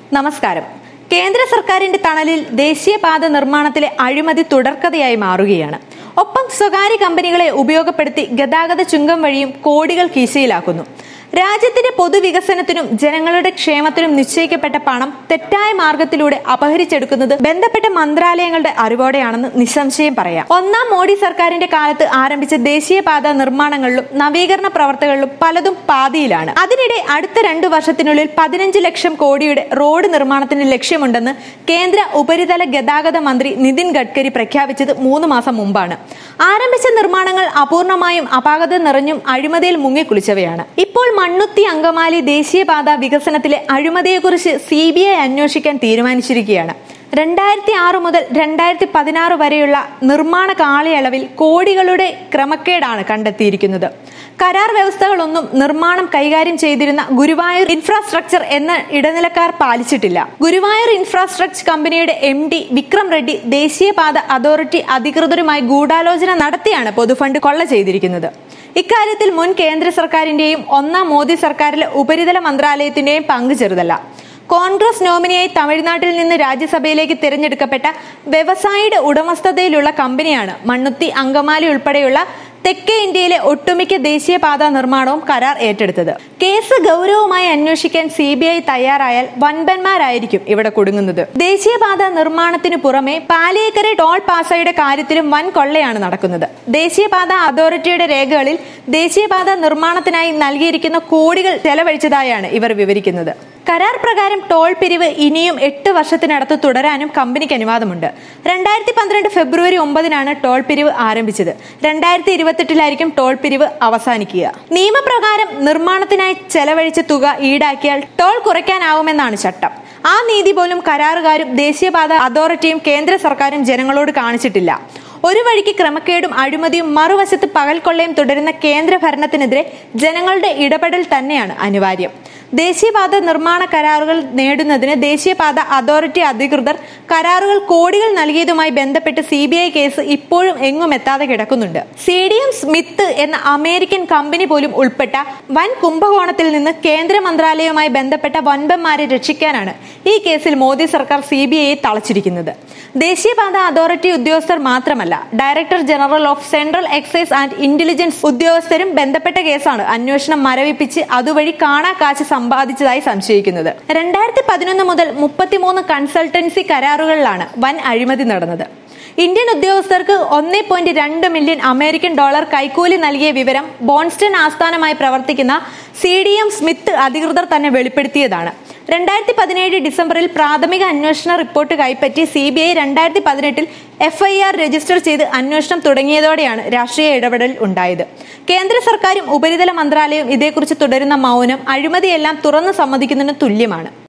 നമസ്കാരം കേന്ദ്ര സർക്കാരിന്റെ തണലിൽ ദേശീയപാത നിർമ്മാണത്തിലെ അഴിമതി തുടർക്കഥയായി മാറുകയാണ് ഒപ്പം സ്വകാര്യ കമ്പനികളെ ഉപയോഗപ്പെടുത്തി ഗതാഗത ചുങ്കം വഴിയും കോടികൾ കീശയിലാക്കുന്നു രാജ്യത്തിന്റെ പൊതുവികസനത്തിനും ജനങ്ങളുടെ ക്ഷേമത്തിനും നിശ്ചയിക്കപ്പെട്ട പണം തെറ്റായ മാർഗത്തിലൂടെ അപഹരിച്ചെടുക്കുന്നത് ബന്ധപ്പെട്ട മന്ത്രാലയങ്ങളുടെ അറിവോടെയാണെന്ന് നിസ്സംശയം പറയാം ഒന്നാം മോഡി സർക്കാരിന്റെ കാലത്ത് ആരംഭിച്ച ദേശീയപാത നിർമ്മാണങ്ങളിലും നവീകരണ പ്രവർത്തനങ്ങളിലും പലതും പാതിയിലാണ് അതിനിടെ അടുത്ത രണ്ടു വർഷത്തിനുള്ളിൽ പതിനഞ്ച് ലക്ഷം കോടിയുടെ റോഡ് നിർമ്മാണത്തിന് ലക്ഷ്യമുണ്ടെന്ന് കേന്ദ്ര ഉപരിതല ഗതാഗത മന്ത്രി നിതിൻ ഗഡ്കരി പ്രഖ്യാപിച്ചത് മൂന്ന് മാസം മുമ്പാണ് ആരംഭിച്ച നിർമ്മാണങ്ങൾ അപൂർണമായും അപാകത നിറഞ്ഞും അഴിമതിയിൽ മുങ്ങിക്കുളിച്ചവയാണ് ഇപ്പോൾ മണ്ണുത്തി അങ്കമാലി ദേശീയപാത വികസനത്തിലെ അഴിമതിയെക്കുറിച്ച് സി ബി ഐ അന്വേഷിക്കാൻ തീരുമാനിച്ചിരിക്കുകയാണ് രണ്ടായിരത്തി ആറ് മുതൽ രണ്ടായിരത്തി പതിനാറ് വരെയുള്ള നിർമ്മാണ കാലയളവിൽ കോടികളുടെ ക്രമക്കേടാണ് കണ്ടെത്തിയിരിക്കുന്നത് കരാർ വ്യവസ്ഥകളൊന്നും നിർമ്മാണം കൈകാര്യം ചെയ്തിരുന്ന ഗുരുവായൂർ ഇൻഫ്രാസ്ട്രക്ചർ എന്ന ഇടനിലക്കാർ പാലിച്ചിട്ടില്ല ഗുരുവായൂർ ഇൻഫ്രാസ്ട്രക്ചർ കമ്പനിയുടെ എം ഡി വിക്രം റെഡ്ഡി ദേശീയപാത അതോറിറ്റി അധികൃതരുമായി ഗൂഢാലോചന നടത്തിയാണ് പൊതുഫണ്ട് കൊള്ള ചെയ്തിരിക്കുന്നത് ഇക്കാര്യത്തിൽ മുൻ കേന്ദ്ര സർക്കാരിന്റെയും ഒന്നാം മോദി സർക്കാരിലെ ഉപരിതല മന്ത്രാലയത്തിന്റെയും പങ്ക് ചെറുതല്ല കോൺഗ്രസ് നോമിനിയായി തമിഴ്നാട്ടിൽ നിന്ന് രാജ്യസഭയിലേക്ക് തിരഞ്ഞെടുക്കപ്പെട്ട വ്യവസായിയുടെ ഉടമസ്ഥതയിലുള്ള കമ്പനിയാണ് മണ്ണുത്തി അങ്കമാലി ഉൾപ്പെടെയുള്ള തെക്കേ ഇന്ത്യയിലെ ഒട്ടുമിക്ക ദേശീയപാത നിർമ്മാണവും കരാർ ഏറ്റെടുത്തത് കേസ് ഗൗരവമായി അന്വേഷിക്കാൻ സി ബി ഐ തയ്യാറായാൽ വൻപന്മാരായിരിക്കും ഇവിടെ കുടുങ്ങുന്നത് ദേശീയപാത നിർമ്മാണത്തിനു പുറമെ പാലിയേക്കര ടോൾ പാസയുടെ കാര്യത്തിലും വൻ കൊള്ളയാണ് നടക്കുന്നത് ദേശീയപാത അതോറിറ്റിയുടെ രേഖകളിൽ ദേശീയപാത നിർമ്മാണത്തിനായി നൽകിയിരിക്കുന്ന കോടികൾ ചെലവഴിച്ചതായാണ് ഇവർ വിവരിക്കുന്നത് കരാർ പ്രകാരം ടോൾ പിരിവ് ഇനിയും എട്ട് വർഷത്തിനടുത്ത് തുടരാനും കമ്പനിക്ക് അനുവാദമുണ്ട് രണ്ടായിരത്തി പന്ത്രണ്ട് ഫെബ്രുവരി ഒമ്പതിനാണ് ടോൾ പിരിവ് ആരംഭിച്ചത് രണ്ടായിരത്തി ഇരുപത്തെട്ടിലായിരിക്കും ടോൾ പിരിവ് അവസാനിക്കുക നിയമപ്രകാരം നിർമ്മാണത്തിനായി ചെലവഴിച്ച തുക ഈടാക്കിയാൽ ടോൾ കുറയ്ക്കാനാവുമെന്നാണ് ചട്ടം ആ നീതി പോലും കരാറുകാരും ദേശീയപാത അതോറിറ്റിയും കേന്ദ്ര സർക്കാരും ജനങ്ങളോട് കാണിച്ചിട്ടില്ല ഒരു വഴിക്ക് ക്രമക്കേടും അഴിമതിയും മറുവശത്ത് പകൽക്കൊള്ളയും തുടരുന്ന കേന്ദ്ര ഭരണത്തിനെതിരെ ജനങ്ങളുടെ ഇടപെടൽ തന്നെയാണ് അനിവാര്യം ദേശീയപാത നിർമ്മാണ കരാറുകൾ നേടുന്നതിന് ദേശീയപാത അതോറിറ്റി അധികൃതർ കരാറുകൾ കോടികൾ നൽകിയതുമായി ബന്ധപ്പെട്ട് സി ബി ഐ കേസ് ഇപ്പോഴും എങ്ങും എത്താതെ കിടക്കുന്നുണ്ട് സി ഡി എം സ്മിത്ത് എന്ന അമേരിക്കൻ കമ്പനി പോലും ഉൾപ്പെട്ട വൻ കുംഭകോണത്തിൽ നിന്ന് കേന്ദ്ര മന്ത്രാലയവുമായി ബന്ധപ്പെട്ട വൻപന്മാരെ രക്ഷിക്കാനാണ് ഈ കേസിൽ മോദി സർക്കാർ സി ബി ഐയെ തളച്ചിരിക്കുന്നത് ദേശീയപാത അതോറിറ്റി ഉദ്യോഗസ്ഥർ മാത്രമല്ല director general of central excise and intelligence ഉദ്യോഗസ്ഥരും ബന്ധപ്പെട്ട കേസാണ് അന്വേഷണം മരവിപ്പിച്ച് അതുവഴി കാണാ കാശ് സമ്പാദിച്ചതായി സംശയിക്കുന്നത് രണ്ടായിരത്തി പതിനൊന്ന് മുതൽ മുപ്പത്തിമൂന്ന് കൺസൾട്ടൻസി കരാറുകളിലാണ് വൻ അഴിമതി നടന്നത് ഇന്ത്യൻ ഉദ്യോഗസ്ഥർക്ക് ഒന്നേ പോയിന്റ് രണ്ട് മില്യൺ അമേരിക്കൻ ഡോളർ കൈക്കൂലി നൽകിയ വിവരം ബോൺസ്റ്റൺ ആസ്ഥാനമായി പ്രവർത്തിക്കുന്ന സി ഡി എം സ്മിത്ത് അധികൃതർ തന്നെ വെളിപ്പെടുത്തിയതാണ് രണ്ടായിരത്തി പതിനേഴ് ഡിസംബറിൽ പ്രാഥമിക അന്വേഷണ റിപ്പോർട്ട് കൈപ്പറ്റി സി ബി ഐ രണ്ടായിരത്തി പതിനെട്ടിൽ എഫ് ഐ ആർ രജിസ്റ്റർ ചെയ്ത് അന്വേഷണം തുടങ്ങിയതോടെയാണ് രാഷ്ട്രീയ ഇടപെടൽ ഉണ്ടായത് കേന്ദ്ര സർക്കാരും ഉപരിതല മന്ത്രാലയവും ഇതേക്കുറിച്ച് തുടരുന്ന മൗനം അഴിമതിയെല്ലാം തുറന്നു സമ്മതിക്കുന്നതിന് തുല്യമാണ്